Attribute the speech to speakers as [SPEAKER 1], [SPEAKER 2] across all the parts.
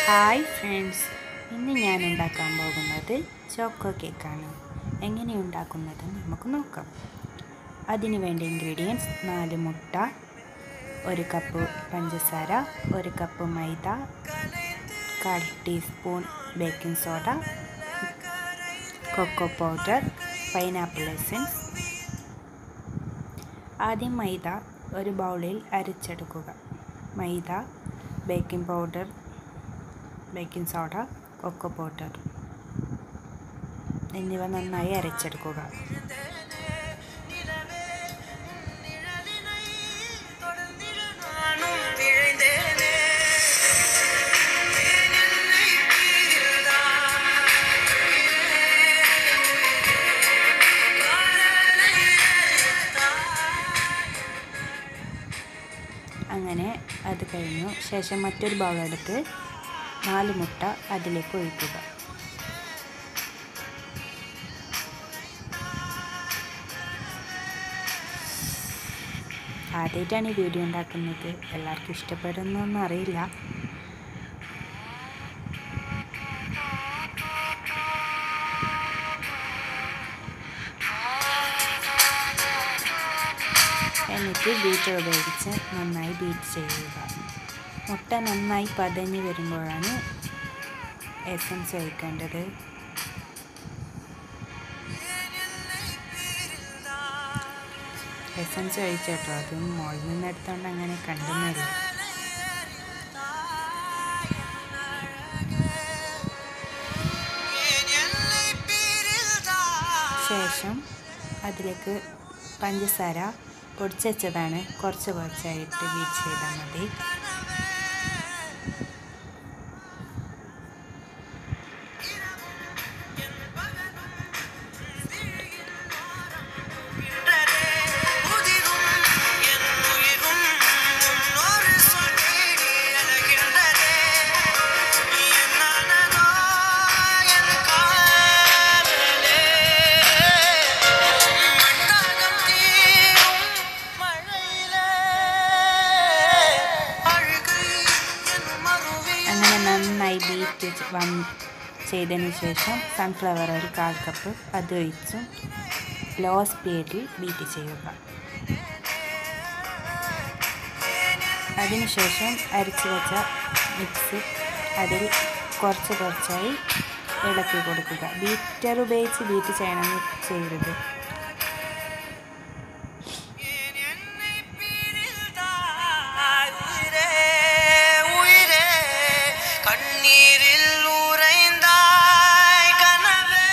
[SPEAKER 1] Hi friends ഇന്ന് ഞാൻ ഉണ്ടാക്കാൻ പോകുന്നത് ചോക്കോ കേക്കാണ് എങ്ങനെ ഉണ്ടാക്കുന്നത് നമുക്ക് നോക്കാം അതിന് വേണ്ട ഇൻഗ്രീഡിയൻസ് നാല് മുട്ട ഒരു കപ്പ് പഞ്ചസാര ഒരു കപ്പ് മൈദ കാൽ teaspoon baking soda cocoa powder pineapple essence ആദ്യം മൈദ ഒരു ബൗളിൽ അരച്ചെടുക്കുക maida baking powder baking soda cocoa powder എന്നിവ നന്നായി അരച്ചെടുക്കുക അങ്ങനെ അത് കഴിഞ്ഞു ശേഷം മറ്റൊരു ബൗളെടുത്ത് നാല് മുട്ട അതിലേക്ക് ഒഴിക്കുക ആദ്യമായിട്ടാണ് ഈ വീഡിയോ ഉണ്ടാക്കുന്നത് എല്ലാവർക്കും ഇഷ്ടപ്പെടുന്നൊന്നും അറിയില്ല എന്നിട്ട് ബീറ്റർ ഉപയോഗിച്ച് നന്നായി ബീറ്റ് ചെയ്യുക മുട്ട നന്നായി പതഞ്ഞ് വരുമ്പോഴാണ് എസൻസ് ഒഴിക്കേണ്ടത് എസൻസ് ഒഴിച്ചോട്ടോ അത് മുകളിൽ നിന്ന് എടുത്തോണ്ട് അങ്ങനെ കണ്ടുന്നില്ല ശേഷം അതിലേക്ക് പഞ്ചസാര പൊടിച്ച് വെച്ചതാണ് കുറച്ച് കുറച്ചായിട്ട് ബീറ്റ് ചെയ്താൽ മതി അങ്ങനെ നന്നായി ബീറ്റ് വന്ന് ചെയ്തതിന് ശേഷം സൺഫ്ലവർ ഒരു കാൽ കപ്പ് അത് ഒഴിച്ചും ലോ സ്പീഡിൽ ബീറ്റ് ചെയ്യുക അതിനുശേഷം അരിച്ചു വെച്ച മിക്സ് അതിൽ കുറച്ച് കുറച്ചായി ഇളക്കി കൊടുക്കുക ബീറ്റർ ഉപയോഗിച്ച് ബീറ്റ് ചെയ്യണമെന്ന് ചെയ്യരുത്
[SPEAKER 2] கண்ணீரில் உறைந்தாய் கனவே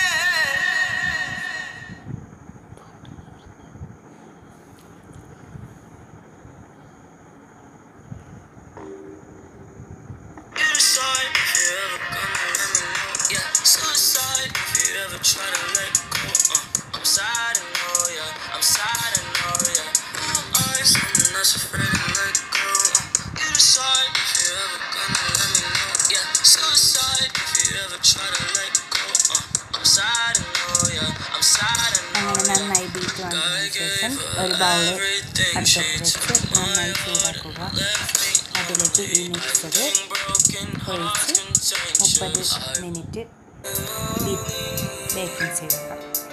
[SPEAKER 2] Suicide, if you ever gonna let me know, yeah. Suicide, if you ever try to let go, uh. I'm sad, I know, yeah. I'm sad, I know, yeah. I'm someone that's afraid to let go, uh. You decide if you ever gonna let me know, yeah. Suicide, if you ever try to let go, uh. I'm sad, I know, yeah. I'm sad, I know,
[SPEAKER 1] അങ്ങനെ
[SPEAKER 2] yeah.
[SPEAKER 1] നന്നായി beat വന്നതിന് ശേഷം ഒരു bowl അടുപ്പത്ത് വെച്ച് നന്നായി ചൂടാക്കുക അതിലേക്ക് ഈ മിക്സഡ് ഒഴിച്ച് മുപ്പത് മിനിറ്റ് ബേക്കിംഗ് ചെയ്യുക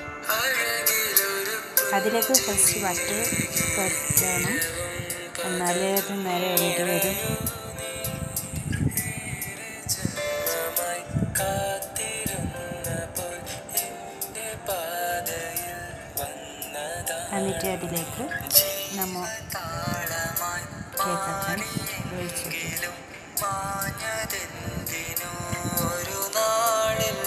[SPEAKER 1] അതിലേക്ക് ഫസ്റ്റ് ബട്ടർ പറ്റണം എന്നാലേ അത് നേരെ എഴുതി വരും എന്നിട്ട് അതിലേക്ക് നമ്മൾ കേക്കൊക്കെ ഒഴിച്ചിട്ട്
[SPEAKER 2] മാഞ്ഞതെന്തിനോ ഒരു നാളിൽ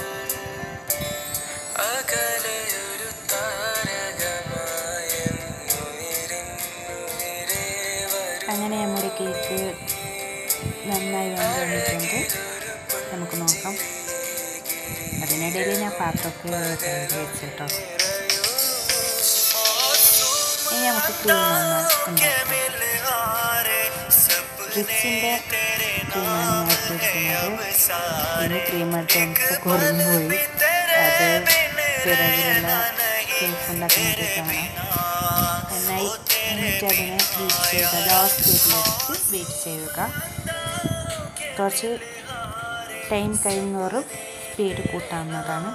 [SPEAKER 2] അകലെയൊരു താരകമായ ഉയരെ വരും
[SPEAKER 1] അങ്ങനെ നമ്മുടെ കേക്ക് നന്നായി വന്ന് വന്നിട്ടുണ്ട് നമുക്ക് നോക്കാം അതിനിടയിൽ ഞാൻ പാത്രമൊക്കെ കഴുകി വെച്ചിട്ടോ ഇനി നമുക്ക് ക്രീം ഒന്ന് ഉണ്ടാക്കാം റിച്ചിൻ്റെ ക്രീമാണ് ഞാൻ എടുത്തിരിക്കുന്നത് ഇനി ക്രീം എടുത്ത് കുറഞ്ഞു പോയി അത് പിറകിലുള്ള കേക്ക് ഉണ്ടാക്കുന്നത് കാണാം നന്നായി എന്നിട്ട് അതിനെ ബീറ്റ് ചെയ്യുക ലോ സ്പീഡിൽ വെച്ച് ബീറ്റ് ചെയ്യുക കുറച്ച് ടൈം കഴിയുന്നോറും സ്പീഡ് കൂട്ടാവുന്നതാണ്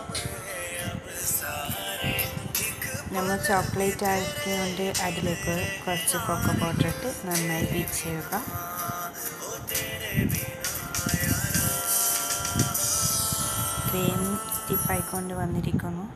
[SPEAKER 1] നമ്മൾ ചോക്ലേറ്റ് ആക്കിയതുകൊണ്ട് അതിലേക്ക് കുറച്ച് കൊക്കോ പൗഡർ ഇട്ട് നന്നായി ബീറ്റ് ചെയ്യുക ക്രീം സ്റ്റിഫായിക്കൊണ്ട് വന്നിരിക്കുന്നു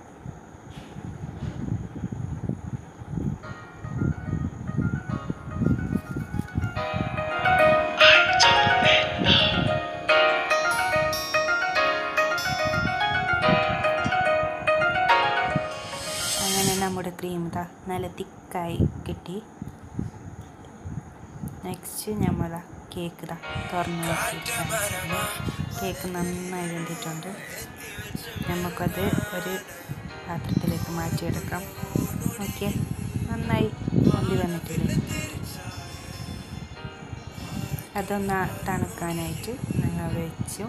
[SPEAKER 1] അങ്ങനെ നമ്മുടെ ക്രീം ഇതാ നല്ല തിക്കായി കിട്ടി നെക്സ്റ്റ് നമ്മൾ കേക്ക് ഇതാ തുറന്ന് നോക്കിയിട്ടാണ് കേക്ക് നന്നായി വെന്തിട്ടുണ്ട് നമുക്കത് ഒരു പാത്രത്തിലേക്ക് മാറ്റിയെടുക്കാം ഓക്കെ നന്നായി പൊന്തി വന്നിട്ടില്ലേ അതൊന്ന് തണുക്കാനായിട്ട് ഞങ്ങൾ വെച്ചു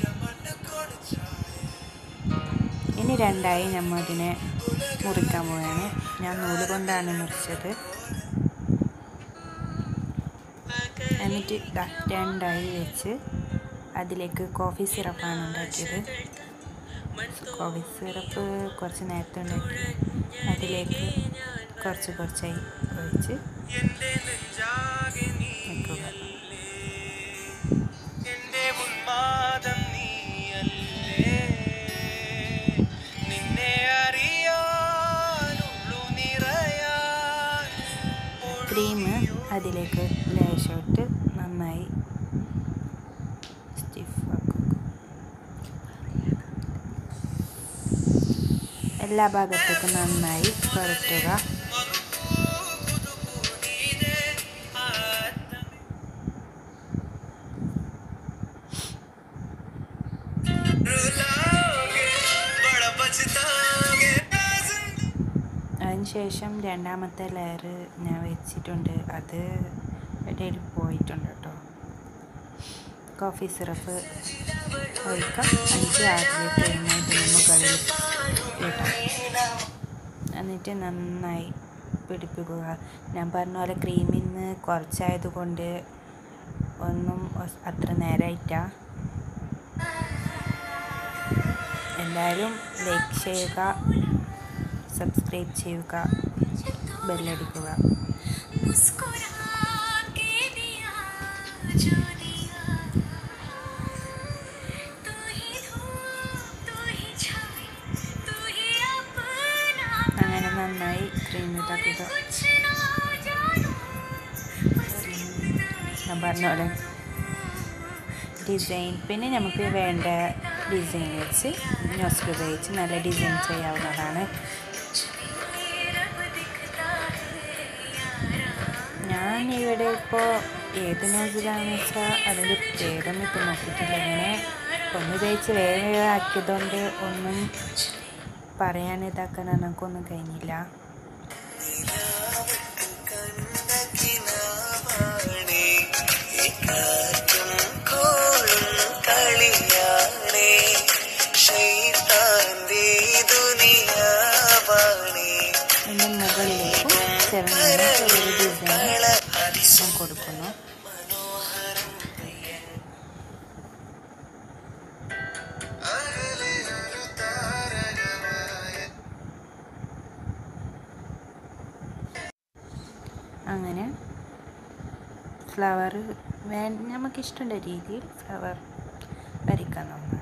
[SPEAKER 1] ഇനി രണ്ടായി നമ്മൾ അതിനെ മുറിക്കാൻ പോവുകയാണ് ഞാൻ നൂല് കൊണ്ടാണ് മുറിച്ചത് എന്നിട്ട് ദാ രണ്ടായി വെച്ച് അതിലേക്ക് കോഫി സിറപ്പാണ് ഉണ്ടാക്കിയത് കോഫി സിറപ്പ് കുറച്ച് നേരത്തെ ഉണ്ടാക്കി അതിലേക്ക് കുറച്ച് കുറച്ചായി ഒഴിച്ച് വെക്കുക
[SPEAKER 2] എന്റെ ഉന്മാദം നീയല്ലേ നിന്നെ അറിയാനുള്ളു നിറയാൻ
[SPEAKER 1] ക്രീം അതിലേക്ക് ലേശോട്ട് നന്നായി സ്റ്റിഫാക്കുക എല്ലാ ഭാഗത്തേക്കും നന്നായി പുരട്ടുക
[SPEAKER 2] रुलाओगे बड़ा पछताओगे
[SPEAKER 1] അതിനുശേഷം രണ്ടാമത്തെ ലെയർ ഞാൻ വെച്ചിട്ടുണ്ട് അത് ഇടയിൽ പോയിട്ടുണ്ട് കേട്ടോ കോഫി സിറപ്പ് ഒഴിക്കാം അഞ്ച് ആദ്യത്തെ കഴിഞ്ഞാൽ ഇതിന് മുകളിൽ ഇടാം എന്നിട്ട് നന്നായി പിടിപ്പിക്കുക ഞാൻ പറഞ്ഞ പോലെ ക്രീമിൽ നിന്ന് കുറച്ചായതുകൊണ്ട് ഒന്നും ഒസ് അത്ര നേരമായിട്ടാ എല്ലാവരും ലൈക്ക് ചെയ്യുക സബ്സ്ക്രൈബ് ചെയ്യുക ബെല്ലടിക്കുക
[SPEAKER 3] मुस्कुरा के दिया जो दिया तू ही धूप तू ही छाई तू ही अपना
[SPEAKER 1] അങ്ങനെ നന്നായി ക്രീം ഇതാക്കുക
[SPEAKER 3] कुछ ना जानू बस इतना ही
[SPEAKER 1] ഞാൻ പറഞ്ഞ പോലെ ഡിസൈൻ പിന്നെ നമുക്ക് വേണ്ട ഡിസൈൻ വെച്ച് നോസിൽ ഉപയോഗിച്ച് നല്ല ഡിസൈൻ ചെയ്യാവുന്നതാണ്
[SPEAKER 3] रब दिखता है यारा
[SPEAKER 1] ഞാൻ ഇവിടെ ഇപ്പോൾ ഏത് നോസിലാണെന്ന് വെച്ചാൽ അതിൻ്റെ പേരൊന്നും ഇപ്പോൾ നോക്കിയിട്ടില്ല ഇങ്ങനെ ഒന്ന് തേച്ച് വേഗം വേഗം ആക്കിയതുകൊണ്ട് ഒന്നും പറയാൻ ഇതാക്കാൻ നമുക്കൊന്നും കഴിഞ്ഞില്ല
[SPEAKER 2] കണ്ടകിനാവാണേ ഈ കാറ്റും കോളും കളിയാണേ ശൈത്താന്റെ ദുനിയാവാണേ
[SPEAKER 1] അതിൻ്റെ മുകളിലേക്ക് ചെറുങ്ങനെ ഒരു ഡിസൈൻ ഞാൻ കൊടുക്കുന്നു അങ്ങനെ ഫ്ലവർ വേ നമുക്കിഷ്ടമുള്ള രീതിയിൽ ഫ്ലവർ വരയ്ക്കാവുന്നതാണ്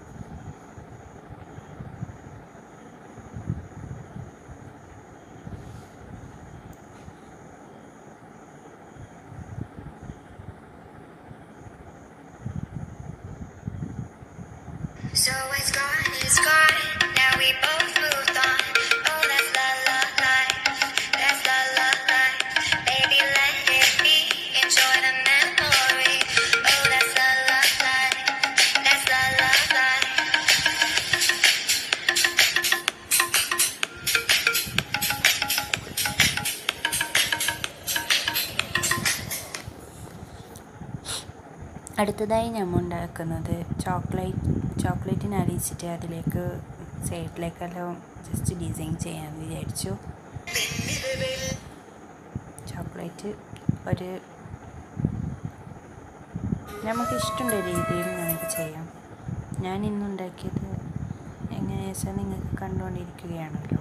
[SPEAKER 3] So what's gone is gone. Now we both moved on. Oh, that's la la life. That's la la life. Baby, let it be. Enjoy the memory. Oh, that's la la life. That's la la life.
[SPEAKER 1] അടുത്തതായി നമ്മൾ ഉണ്ടാക്കുന്നത് chocolate ചോക്ലേറ്റിന് അരിച്ചിട്ട് അതിലേക്ക് സൈഡിലേക്കെല്ലാം just design ചെയ്യാൻ വിചാരിച്ചു chocolate ഒരു നമുക്ക് ഇഷ്ടമുള്ള രീതിയിൽ നമുക്ക് ചെയ്യാം ഞാൻ ഇന്നുണ്ടാക്കിയത് എങ്ങനെയാ വെച്ചാൽ നിങ്ങൾക്ക് കണ്ടുകൊണ്ടിരിക്കുകയാണല്ലോ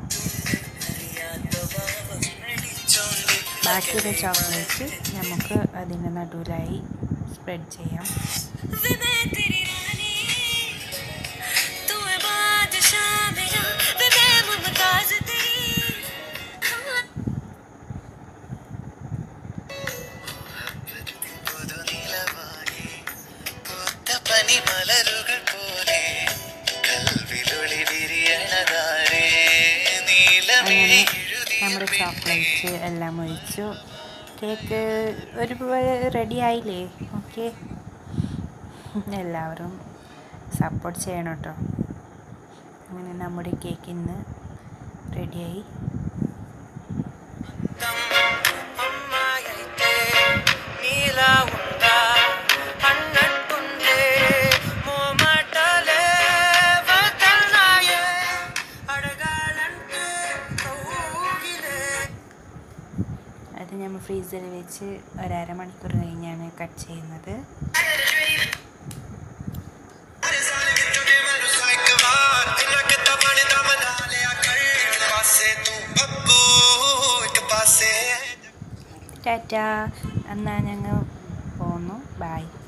[SPEAKER 1] ബാക്കിയുള്ള ചോക്ലേറ്റ് നമുക്ക് അതിൻ്റെ നടുവിലായി സ്പ്രെഡ് ചെയ്യാം
[SPEAKER 2] वे मैं तेरी रानी तू है बादशाह मेरा वे मैं मुमताज तेरी
[SPEAKER 4] പുതുനിലവാകെ പൂത്ത പനിമലരുകൾ പോലെ കൽവിലൊളി വിരിയണതാരേ നീലമിഴി
[SPEAKER 1] അങ്ങനെ നമ്മുടെ ചോക്ലേറ്റ് എല്ലാം ഒഴിച്ചു കേക്ക് ഒരു റെഡി ആയില്ലേ ഓക്കെ എല്ലാവരും സപ്പോർട്ട് ചെയ്യണം കേട്ടോ അങ്ങനെ നമ്മുടെ കേക്ക് ഇന്ന് റെഡിയായി
[SPEAKER 4] అమ్మాయైతే నీలా ఉందా అన్నట్టుందే మోమాటలే వదల్నాయే అడగాలంటే కౌగిలే
[SPEAKER 1] അത് നമ്മൾ ഫ്രീസറിൽ വെച്ച് ഒരര മണിക്കൂർ കഴിഞ്ഞാണ് കട്ട് ചെയ്യുന്നത് ടാറ്റ എന്നാൽ ഞങ്ങൾ പോന്നു ബായ്